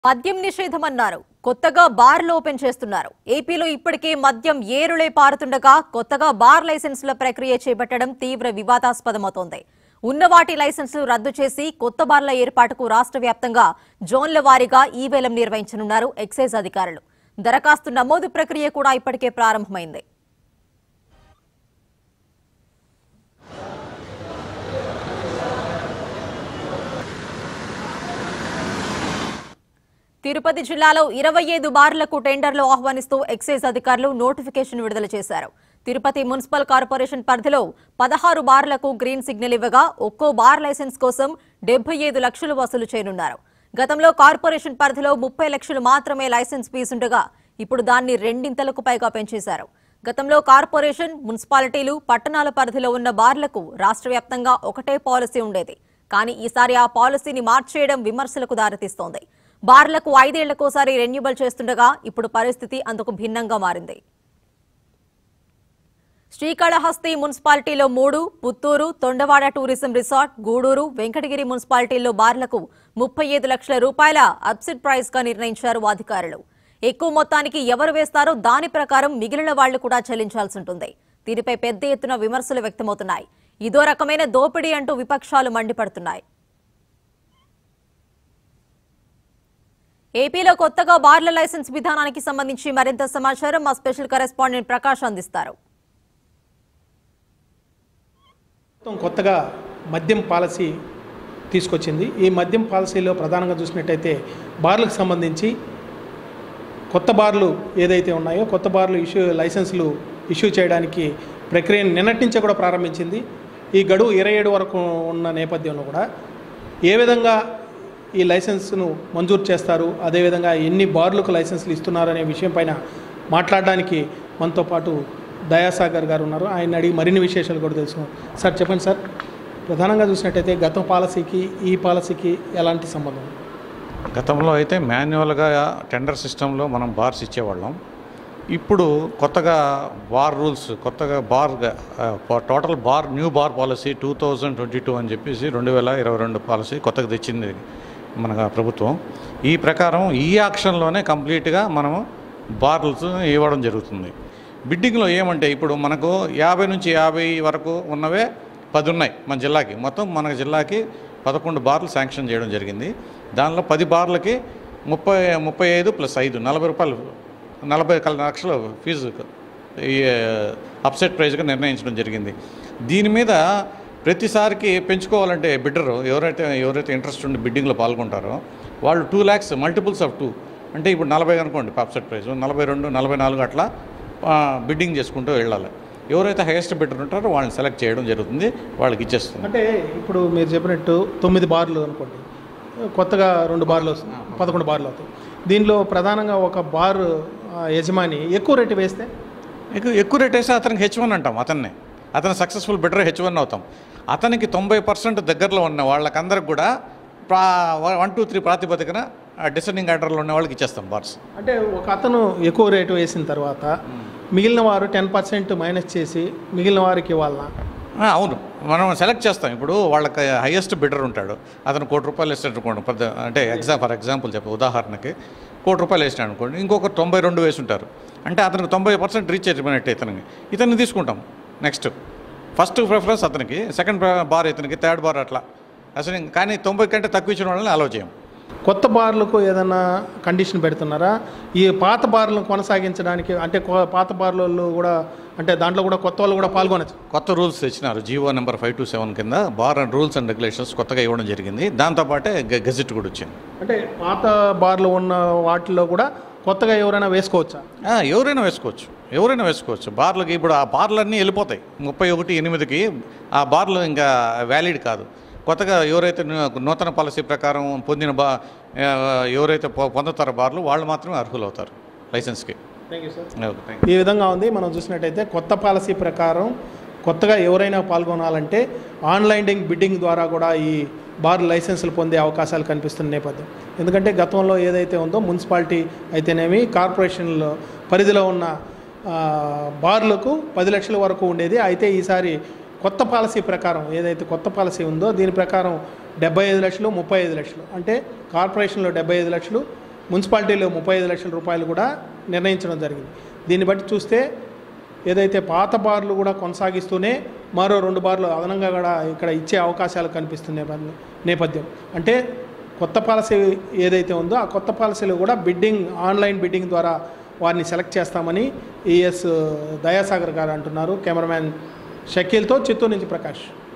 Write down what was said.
మద్యం నిషేధమన్నారు కొత్తగా బార్లు ఓపెన్ చేస్తున్నారు ఏపీలో ఇప్పటికే మద్యం ఏరులే పారుతుండగా కొత్తగా బార్ లైసెన్సుల ప్రక్రియ చేపట్టడం తీవ్ర వివాదాస్పదమవుతోంది ఉన్న వాటి లైసెన్సులు రద్దు చేసి కొత్త బార్ల ఏర్పాటుకు రాష్ట్ర వ్యాప్తంగా జోన్ల వారీగా ఈ వేలం నిర్వహించనున్నారు ఎక్సైజ్ అధికారులు దరఖాస్తు నమోదు ప్రక్రియ కూడా ఇప్పటికే ప్రారంభమైంది తిరుపతి జిల్లాలో ఇరవై ఐదు బార్లకు టెండర్లు ఆహ్వానిస్తూ ఎక్సైజ్ అధికారులు నోటిఫికేషన్ విడుదల చేశారు తిరుపతి మున్సిపల్ కార్పొరేషన్ పరిధిలో పదహారు బార్లకు గ్రీన్ సిగ్నల్ ఇవ్వగా ఒక్కో బార్ లైసెన్స్ కోసం డెబ్బై ఐదు లక్షలు వసూలు చేయనున్నారు గతంలో కార్పొరేషన్ పరిధిలో ముప్పై లక్షలు మాత్రమే లైసెన్స్ ఫీజుండగా ఇప్పుడు దాన్ని రెండింతలకు పైగా పెంచేశారు గతంలో కార్పొరేషన్ మున్సిపాలిటీలు పట్టణాల పరిధిలో ఉన్న బార్లకు రాష్ట్ర వ్యాప్తంగా ఒకటే పాలసీ ఉండేది కానీ ఈసారి ఆ పాలసీని మార్చేయడం విమర్శలకు దారితీస్తోంది బార్లకు ఐదేళ్లకోసారి రెన్యూబల్ చేస్తుండగా ఇప్పుడు పరిస్థితి అందుకు భిన్నంగా మారింది శ్రీకాళహస్తి మున్సిపాలిటీలో మూడు పుత్తూరు తొండవాడ టూరిజం రిసార్ట్ గూడూరు వెంకటగిరి మున్సిపాలిటీల్లో బార్లకు ముప్పై ఐదు లక్షల రూపాయల అబ్సిడ్ ప్రైస్ గా నిర్ణయించారు అధికారులు ఎక్కువ మొత్తానికి ఎవరు వేస్తారో దాని ప్రకారం మిగిలిన వాళ్లు కూడా చెల్లించాల్సి ఉంటుంది దీనిపై పెద్ద ఎత్తున విమర్శలు వ్యక్తమవుతున్నాయి ఇదో రకమైన దోపిడీ అంటూ విపక్షాలు మండిపడుతున్నాయి ఏపీలో కొత్తగా బార్ల లైసెన్స్ విధానానికి సంబంధించి మరింత సమాచారం మా స్పెషల్ కరెస్పాండెంట్ ప్రకాష్ అందిస్తారు ప్రభుత్వం కొత్తగా మద్యం పాలసీ తీసుకొచ్చింది ఈ మద్యం పాలసీలో ప్రధానంగా చూసినట్టయితే బార్లకు సంబంధించి కొత్త బార్లు ఏదైతే ఉన్నాయో కొత్త బార్లు ఇష్యూ లైసెన్సులు ఇష్యూ చేయడానికి ప్రక్రియను నిన్నటి నుంచే కూడా ప్రారంభించింది ఈ గడువు ఇరవై ఏడు వరకు ఉన్న నేపథ్యంలో కూడా ఏ విధంగా ఈ లైసెన్స్ను మంజూరు చేస్తారు అదేవిధంగా ఎన్ని బార్లకు లైసెన్సులు ఇస్తున్నారు అనే విషయం పైన మాట్లాడడానికి మనతో పాటు దయాసాగర్ గారు ఉన్నారు ఆయన అడిగి మరిన్ని విశేషాలు కూడా తెలుసు సార్ చెప్పండి సార్ ప్రధానంగా చూసినట్టయితే గత పాలసీకి ఈ పాలసీకి ఎలాంటి సంబంధం గతంలో అయితే మాన్యువల్గా టెండర్ సిస్టంలో మనం బార్స్ ఇచ్చేవాళ్ళం ఇప్పుడు కొత్తగా బార్ రూల్స్ కొత్తగా bar total bar new bar policy two thousand twenty two అని చెప్పేసి రెండు వేల ఇరవై రెండు పాలసీ కొత్తగా తెచ్చింది మన ప్రభుత్వం ఈ ప్రకారం ఈ యాక్షన్లోనే కంప్లీట్గా మనము బార్ల్స్ ఇవ్వడం జరుగుతుంది బిడ్డింగ్లో ఏమంటే ఇప్పుడు మనకు యాభై నుంచి యాభై వరకు ఉన్నవే పది ఉన్నాయి మన జిల్లాకి మొత్తం మన జిల్లాకి పదకొండు బార్లు శాంక్షన్ చేయడం జరిగింది దానిలో పది బార్లకి ముప్పై ముప్పై ఐదు ప్లస్ ఐదు నలభై రూపాయలు నలభై కల లక్షల ఫీజు ఈ అప్సెట్ ప్రైజ్గా నిర్ణయించడం జరిగింది దీని మీద ప్రతిసారికి పెంచుకోవాలంటే బిడ్డరు ఎవరైతే ఎవరైతే ఇంట్రెస్ట్ ఉండి బిడ్డింగ్లో పాల్గొంటారో వాళ్ళు two lakhs multiples of two అంటే ఇప్పుడు నలభై అనుకోండి అప్సెట్ ప్రైజ్ నలభై రెండు నలభై నాలుగు అట్లా ఆ, బిడ్డింగ్ చేసుకుంటూ వెళ్ళాలి ఎవరైతే హైయెస్ట్ బిడ్డర్ ఉంటారో వాళ్ళని సెలెక్ట్ చేయడం జరుగుతుంది వాళ్ళకి ఇచ్చేస్తుంది అంటే ఇప్పుడు మీరు చెప్పినట్టు తొమ్మిది బార్లు అనుకోండి కొత్తగా రెండు బార్లు వస్తాయి పదకొండు బార్లు అవుతాయి దీనిలో ప్రధానంగా ఒక బార్ ఆ, యజమాని ఎక్కువ రేటు వేస్తే ఎక్కువ ఎక్కువ రేట్ వేస్తే అతనికి హెచ్ వన్ అంటాం అతన్ని అతను సక్సెస్ఫుల్ బెటర్ హెచ్ వన్ అవుతాం అతనికి తొంభై పర్సెంట్ దగ్గరలో ఉన్న వాళ్ళకందరికి కూడా ప్రా వన్ టూ త్రీ ప్రాతిపదికన డిసెండింగ్ ఆర్డర్లో ఉన్న వాళ్ళకి ఇచ్చేస్తాం బార్స్ అంటే ఒక అతను ఎక్కువ రేటు వేసిన తర్వాత మిగిలిన వారు టెన్ పర్సెంట్ మైనస్ చేసి మిగిలిన వారికి ఇవ్వాలనా ఆ, అవును మనం సెలెక్ట్ చేస్తాం ఇప్పుడు వాళ్ళకి హైయెస్ట్ బిడ్డర్ ఉంటాడు అతను కోటి రూపాయలు వేస్తాడు అనుకోండి పెద్ద అంటే ఎగ్జామ్ ఫర్ ఎగ్జాంపుల్ చెప్ప ఉదాహరణకి కోటి రూపాయలు వేసినాడు అనుకోండి ఇంకొక తొంభై రెండు వేసి ఉంటారు అంటే అతనికి తొంభై పర్సెంట్ రీచ్ అయిపోయినట్టు ఇతనికి ఇతన్ని తీసుకుంటాం నెక్స్ట్ ఫస్ట్ ప్రిఫరెన్స్ అతనికి సెకండ్ బార్ ఇతనికి థర్డ్ బార్ అట్లా అసలు ఇంక- కానీ తొంభై కంటే తక్కువ ఇచ్చిన వాళ్ళని అలౌ చేయం కొత్త బార్లకు ఏదైనా కండిషన్ పెడుతున్నారా ఈ పాత బార్లను కొనసాగించడానికి అంటే కొ- పాత బార్లలో కూడా అంటే దాంట్లో కూడా కొత్త వాళ్ళు కూడా పాల్గొనచ్చు కొత్త రూల్స్ తెచ్చినారు GO number five two seven కింద bar and rules and regulations కొత్తగా ఇవ్వడం జరిగింది దాంతోపాటే గ- గెజెట్ కూడా వచ్చింది అంటే పాత బార్లు ఉన్న వాటిలో కూడా కొత్తగా ఎవరైనా వేసుకోవచ్చా ఆ, ఎవరైనా వేసుకోవచ్చు ఎవరైనా వేసుకోవచ్చు బార్లకి ఇప్పుడు ఆ బార్లన్నీ వెళ్ళిపోతాయి ముప్పై ఒకటి ఎనిమిదికి ఆ బార్లు ఇంకా వ్యాలిడ్ కాదు కొత్తగా ఎవరైతే నూ- నూతన పాలసీ ప్రకారం పొందిన బా ఆ, ఎవరైతే పొ- పొందుతారో బార్లు వాళ్ళు మాత్రమే అర్హులు అవుతారు లైసెన్స్కి thank you sir okay thank ఈ విధంగా ఉంది మనం చూసినట్టయితే కొత్త పాలసీ ప్రకారం కొత్తగా ఎవరైనా పాల్గొనాలంటే ఆన్లైన్ బిడ్డింగ్ ద్వారా కూడా ఈ బార్ లైసెన్సులు పొందే అవకాశాలు కనిపిస్తున్న నేపథ్యం ఎందుకంటే గతంలో ఏదైతే ఉందో మున్సిపాలిటీ అయితేనేమి కార్పొరేషన్లో పరిధిలో ఉన్న ఆ, బార్లకు పది లక్షల వరకు ఉండేది అయితే ఈసారి కొత్త పాలసీ ప్రకారం ఏదైతే కొత్త పాలసీ ఉందో దీని ప్రకారం డెబ్బై ఐదు లక్షలు ముప్పై ఐదు లక్షలు అంటే కార్పొరేషన్లో డెబ్బై ఐదు లక్షలు మున్సిపాలిటీలో ముప్పై ఐదు లక్షల రూపాయలు కూడా నిర్ణయించడం జరిగింది దీన్ని బట్టి చూస్తే ఏదైతే పాత బార్లు కూడా కొనసాగిస్తూనే మరో రెండు బార్లు అదనంగా కూడా ఇక్కడ ఇచ్చే అవకాశాలు కనిపిస్తున్న నేపథ్యం- నేపథ్యం అంటే కొత్త పాలసీ ఏదైతే ఉందో ఆ కొత్త పాలసీలో కూడా బిడ్డింగ్ ఆన్లైన్ బిడ్డింగ్ ద్వారా వారిని సెలెక్ట్ చేస్తామని ఈఎస్ దయాసాగర్ గారు అంటున్నారు కెమెరామ్యాన్ షకీల్తో చిత్తూరు నుంచి ప్రకాష్